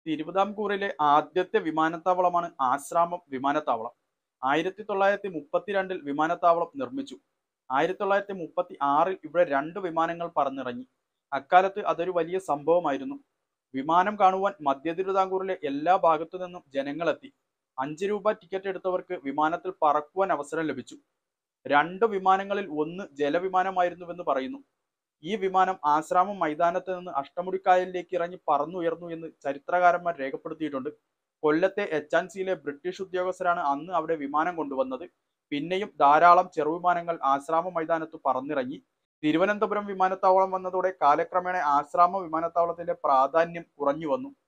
തിരുവിതാംകൂറിലെ ആദ്യത്തെ വിമാനത്താവളമാണ് ആശ്രാമം വിമാനത്താവളം ആയിരത്തി തൊള്ളായിരത്തി മുപ്പത്തിരണ്ടിൽ വിമാനത്താവളം നിർമ്മിച്ചു ആയിരത്തി തൊള്ളായിരത്തി മുപ്പത്തി ആറിൽ ഇവിടെ രണ്ട് വിമാനങ്ങൾ പറന്നിറങ്ങി അക്കാലത്ത് അതൊരു വലിയ സംഭവമായിരുന്നു വിമാനം കാണുവാൻ മധ്യ തിരുവിതാംകൂറിലെ എല്ലാ ഭാഗത്തു നിന്നും ജനങ്ങളെത്തി അഞ്ച് രൂപ ടിക്കറ്റ് എടുത്തവർക്ക് വിമാനത്തിൽ പറക്കുവാൻ അവസരം ലഭിച്ചു രണ്ട് വിമാനങ്ങളിൽ ഒന്ന് ജലവിമാനമായിരുന്നുവെന്ന് പറയുന്നു ഈ വിമാനം ആശ്രാമം മൈതാനത്ത് നിന്ന് അഷ്ടമുടിക്കായലിലേക്ക് ഇറങ്ങി പറന്നുയർന്നു എന്ന് ചരിത്രകാരന്മാർ രേഖപ്പെടുത്തിയിട്ടുണ്ട് കൊല്ലത്തെ എച്ച് ആൻഡ് സിയിലെ ബ്രിട്ടീഷ് ഉദ്യോഗസ്ഥരാണ് അന്ന് അവിടെ വിമാനം കൊണ്ടുവന്നത് പിന്നെയും ധാരാളം ചെറുവിമാനങ്ങൾ ആശ്രാമ മൈതാനത്ത് പറന്നിറങ്ങി തിരുവനന്തപുരം വിമാനത്താവളം വന്നതോടെ കാലക്രമേണ ആശ്രാമ വിമാനത്താവളത്തിന്റെ പ്രാധാന്യം കുറഞ്ഞു വന്നു